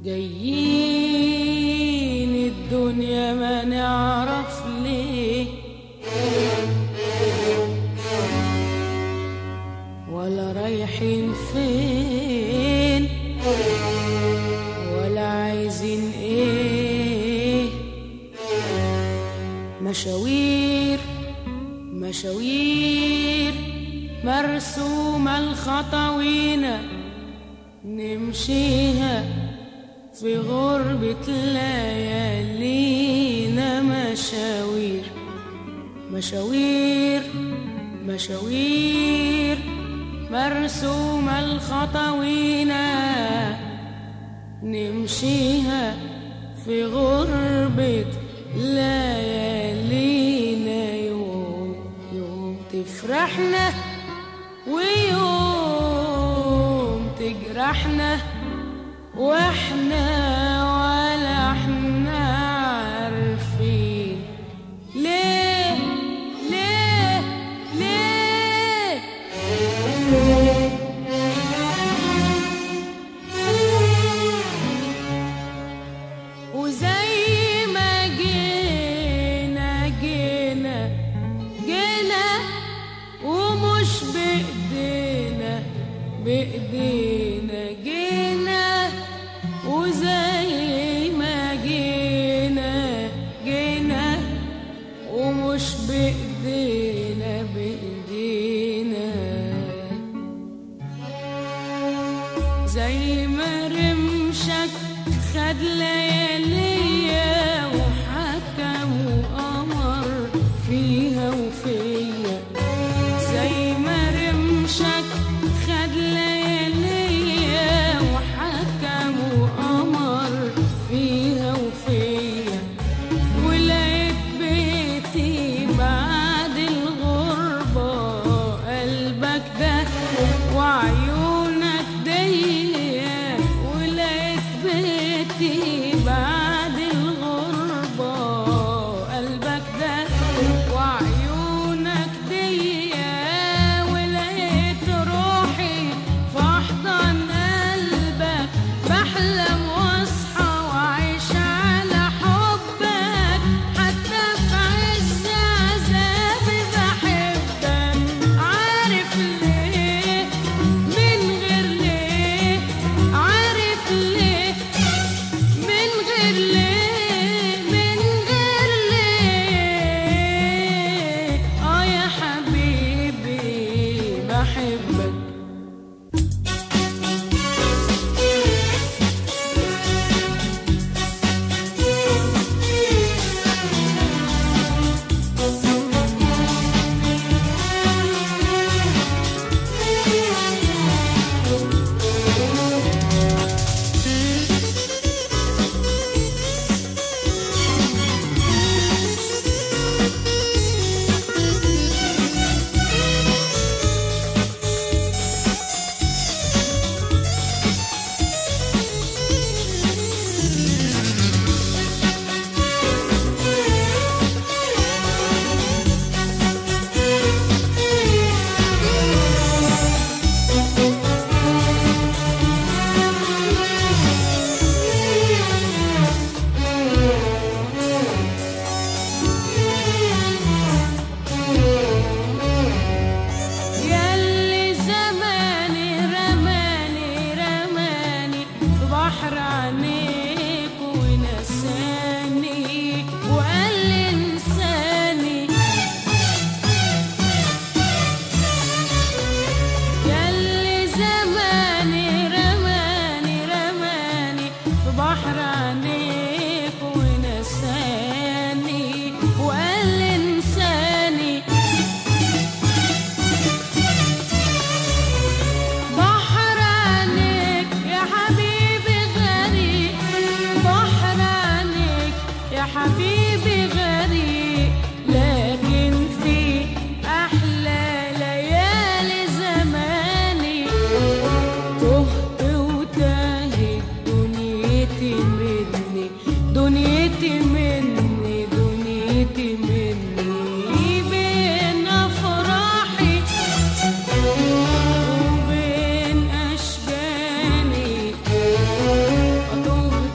جايين الدنيا ما نعرف ليه ولا رايحين فين ولا عايزين ايه مشاوير مشاوير مرسومة الخطوينة نمشيها في غربة ليالينا مشاوير مشاوير مشاوير مرسومة الخطوينة نمشيها في غربة ليالينا يوم يوم تفرحنا ويوم تجرحنا واحنا ولا احنا عارفين ليه ليه ليه وزي ما جينا جينا جينا ومش بإيدينا بإيدينا جينا وزي ما جينا جينا ومش بإيدينا بإيدينا زي ما رمشك خد لياليا وحكم وأمر فيها وفيا زي ما رمشك خد لياليا وحكم وأمر فيها وفيا ولقيت بيتي بعد الغربة قلبك ده وعيونك ديا ولقيت بيتي بعد الغربة قلبك ده وعيونك ديا ولقيت روحي في أحضن قلبك بحلم واصحى وعيش على حبك حتى في عز عذابي بحبك عارف ليه من غير ليه عارف ليه من غير ليه من غير ليه اه يا حبيبي بحبك ياللي زماني رماني رماني في بحر عينيك ونساني وقال لي انساني ياللي زماني رماني رماني في بحر عينيك ونساني وقال لي انساني بحر عنك يا حبيبي غريب بحر عنك يا حبيبي غريب لكن في أحلى ليالي زماني تهت وتاهت دنيتي مني دنيتي مني دنيتي مني بين أفراحي وبين أشجاني أتوه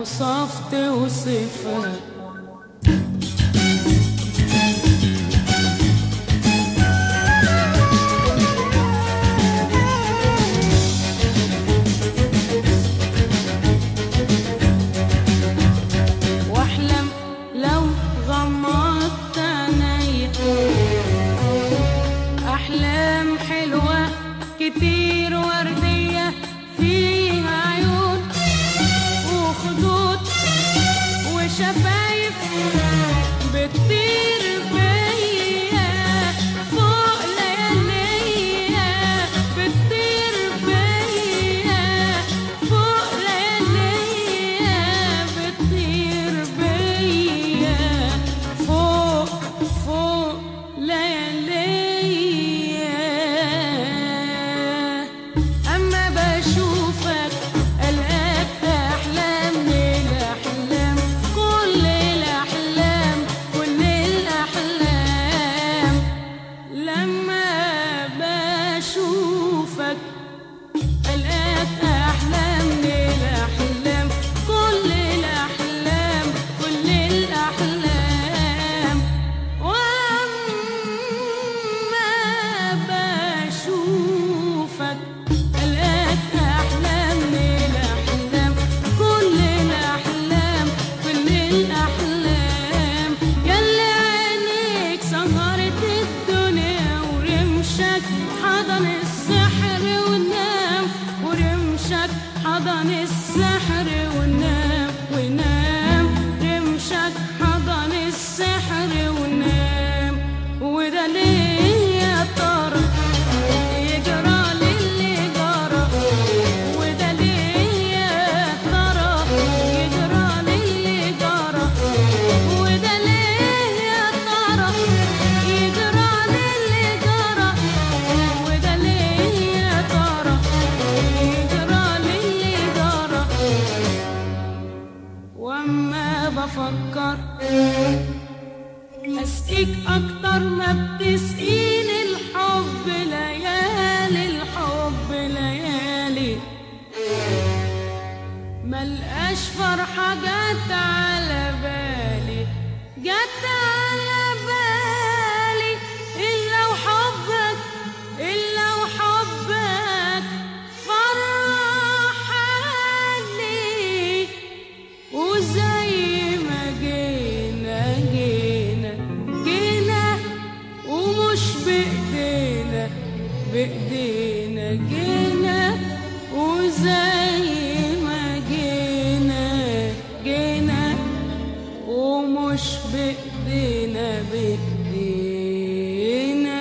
اوصاف توصفها واحلم لو غمضت عينيا احلام حلوه كتير ورديه فيها عيون وخدود وشفايف بتطير بيا فوق لياليا بتطير بيا فوق لياليا بتطير بيا فوق فوق لياليا أما بشوفك ألقاك أحلام للأحلام كل الأحلام كل الأحلام لما بشوفك ألقاك أحلام للأحلام كل الأحلام كل الأحلام وأما بشوفك ألقاك أحلام للأحلام كل الأحلام كل الأحلام ياللي عينيك سهرت الدنيا ورمشك حضن السحر ونام ورمشك حضن السحر ونام ونام رمشك حضن السحر ونام وده ليه يا ترى يجرى للي جرى وده ليه يا ترى يجرى للي جرى وده ليه يا ترى يجرى للي جرى وده ليه يا ترى يجرى للي جرى واما بفكر اسقيك اكتر ما بتسقيني الحب ليالي الحب ليالي ملقاش فرحة جت على بالي جت على بالي إلا وحبك إلا وحبك فرحني وزي ما جينا جينا جينا ومش بإيدينا بإيدينا جينا وزي ما جينا جينا ومش بإيدينا بإيدينا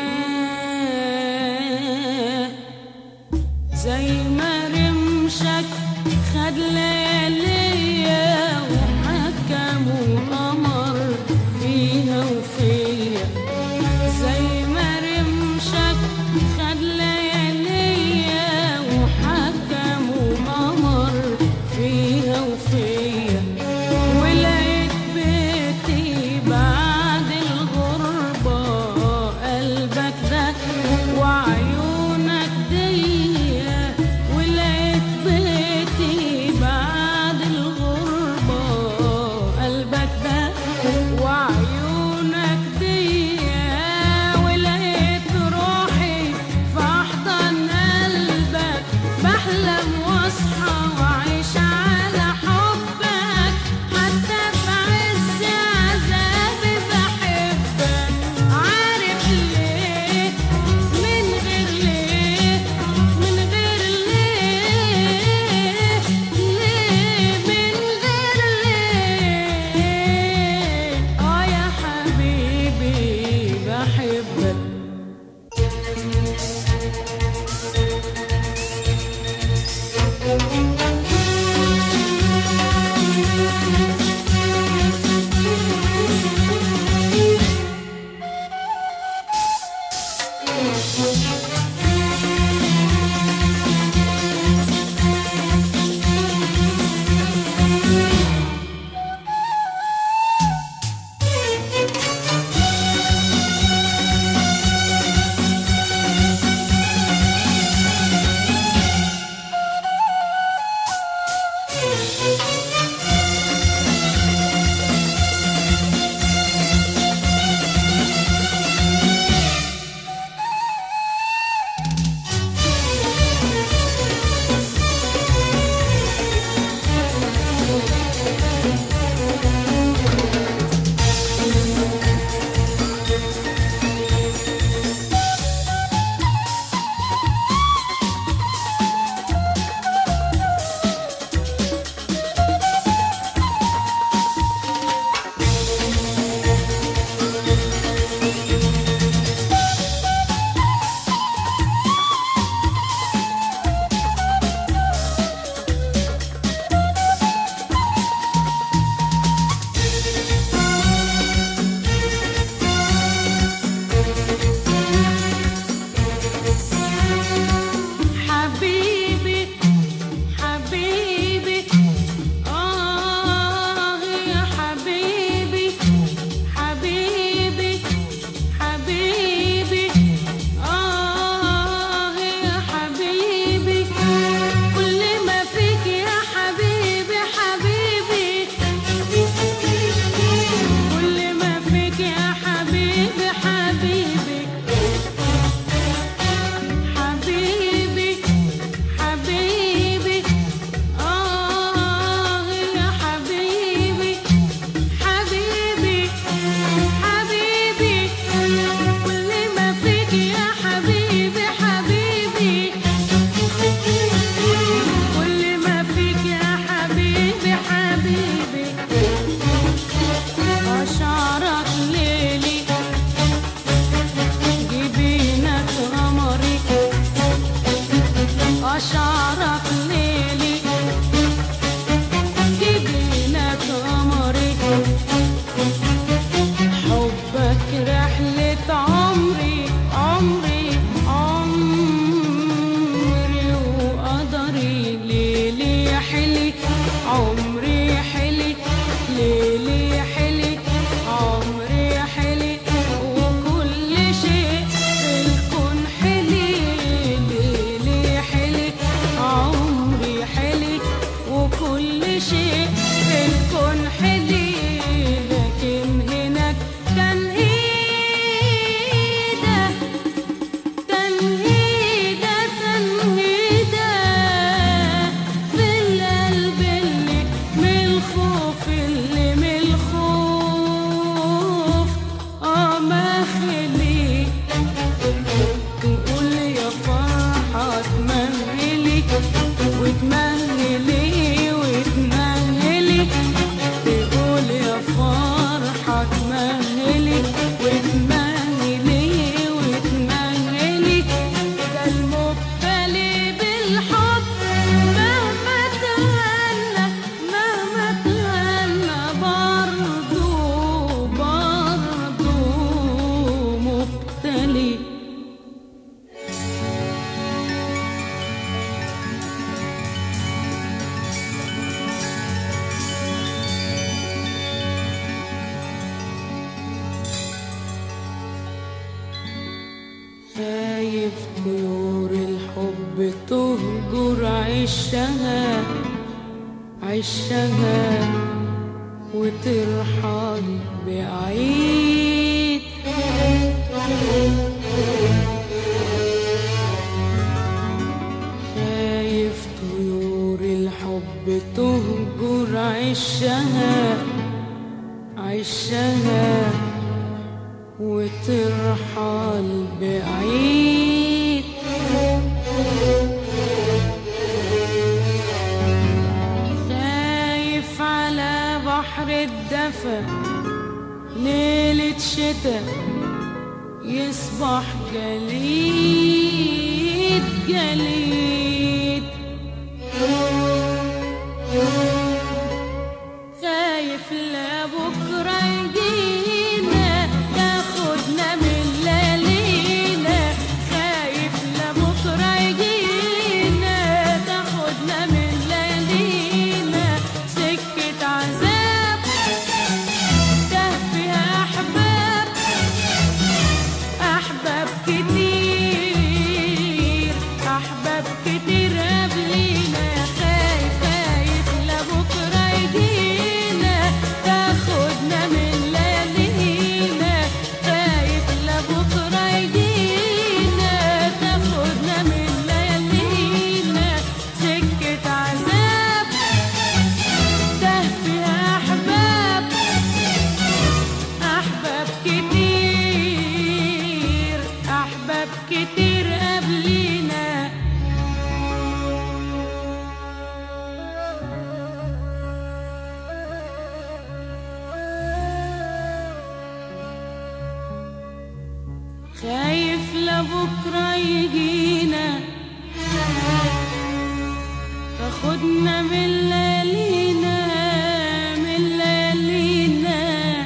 زي ما رمشك خد لياليا وحكم وقمر فيها وفيا زي ما رمشك خد لياليا وحكم وقمر فيها وفيا ولقيت بيتي بعد الغربة قلبك ده وعيونك ديا ولقيت بيتي بعد الغربة قلبك ده وعيونك ديا ولقيت روحي في أحضن قلبك بحلم واصحى وأعيش على حبك حتى في عز عذابي بحبك عارف ليه من غير ليه من غير ليه ليه من غير ليه اه يا حبيبي بحبك شيء في الكون حلي لكن هناك تنهيده تنهيدة تنهيدة في القلب اللي من الخوف اللي من الخوف اه ما خلي تقول يا فرحة تمهلي وتمهلي وتمهلي تقول يا فرحة تمهلي وتمهلي وتمهلي ده المبتلي بالحب مهما تهنى مهما تهنى برضو برضو مبتلي خايف طيور الحب تهجر عشها عشها وترحل بعيد خايف طيور الحب تهجر عشها عشها وترحل بعيد خايف على بحر الدفا ليلة شتا يصبح جليد جليد خايف لبكرة يجينا تاخدنا من ليالينا خايف لبكرة يجينا تاخدنا من ليالينا سكة عذاب ده فيها أحباب أحباب كتير أحباب كتير قبلينا خايف خايف لبكرة يجينا تاخدنا من ليالينا خايف لبكرة يجينا تاخدنا من ليالينا سكة عذاب ده فيها أحباب أحباب كتير أحباب كتير قبلينا خايف لبكرة يجينا تاخدنا من ليالينا من ليالينا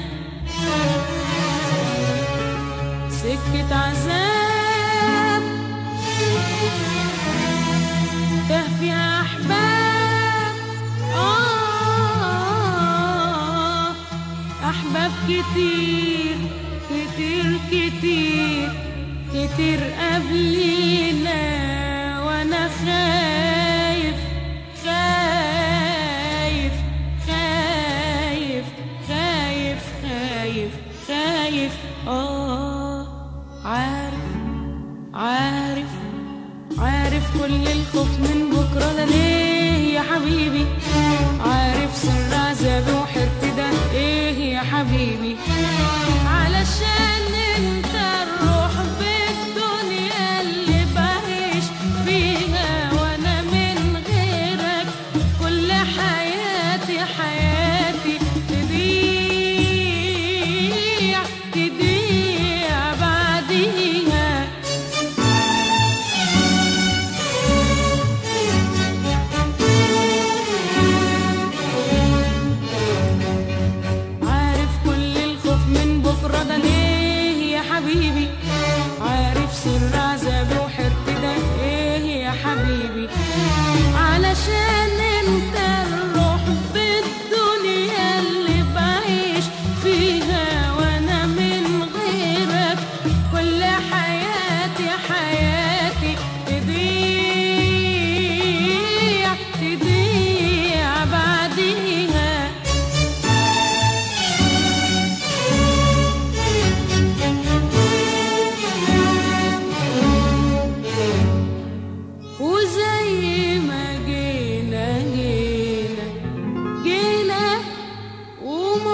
سكة عذاب ده فيها أحباب آه أحباب كتير كتير كتير كتير قبلينا وأنا خايف خايف خايف خايف خايف خايف آه عارف عارف عارف كل الخوف من بكرة ده ليه يا حبيبي عارف سر عذابي وحيرتي ده ايه يا حبيبي علشان انت الروح بالدنيا اللي بعيش فيها وانا من غيرك كل حياتي حياتي تضيع تضيع بعديها عارف كل الخوف من بكرة ده ليه يا حبيبي عارف سر عذابي وحيرتي ده ايه يا حبيبي علشان انت الروح بالدنيا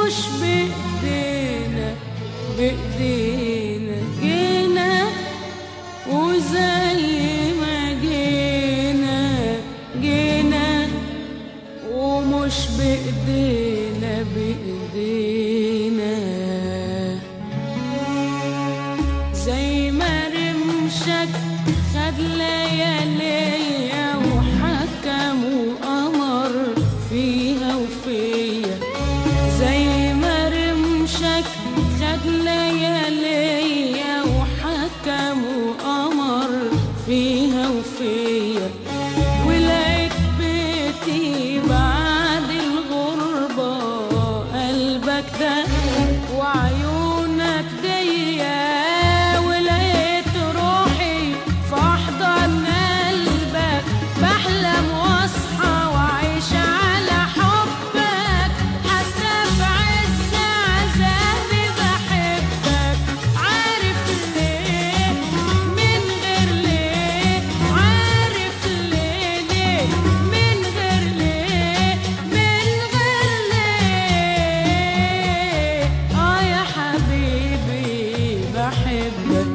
مش بإيدينا بإيدينا جينا وزي ما جينا جينا ومش بإيدينا بإيدينا زي ما رمشك خد لياليا وحكم وأمر فيها وفيا زي ما رمشك خد لياليا وحكم وأمر فيها وفيا ولقيت بيتي بعد الغربة قلبك ده وعيونك ديا ولقيت روحي في أحضن قلبك بحلم واصحى وأعيش على حبك حتى في عز عذابي بحبك عارف ليه من غير ليه عارف ليه ليه من غير ليه من غير ليه اه يا حبيبي بحبك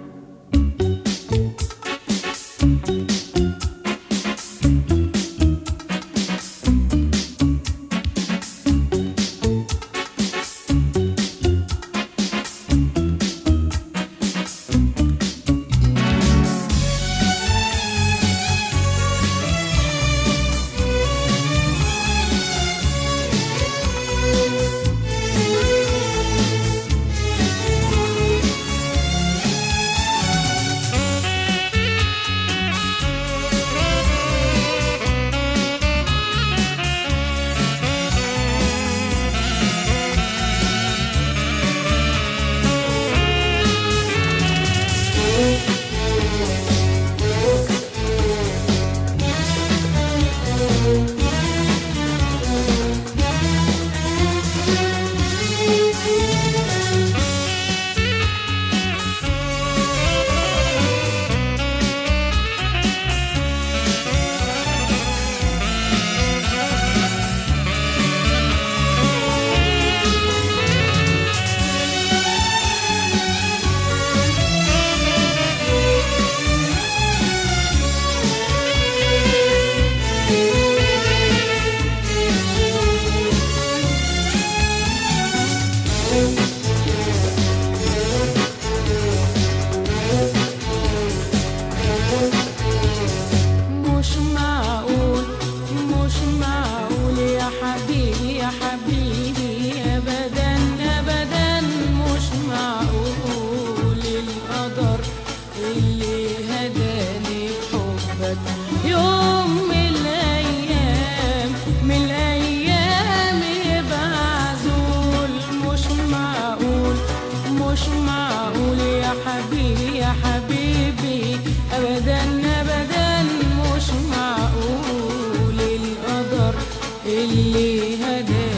مش معقول مش معقول يا حبيبي يا حبيبي ابدا ابدا مش معقول القدر اللي هداني بحبك يوم من الايام من الايام يبقى عزول مش معقول مش معقول يا حبيبي يا حبيبي ابدا ابدا مش معقول القدر اللي هداني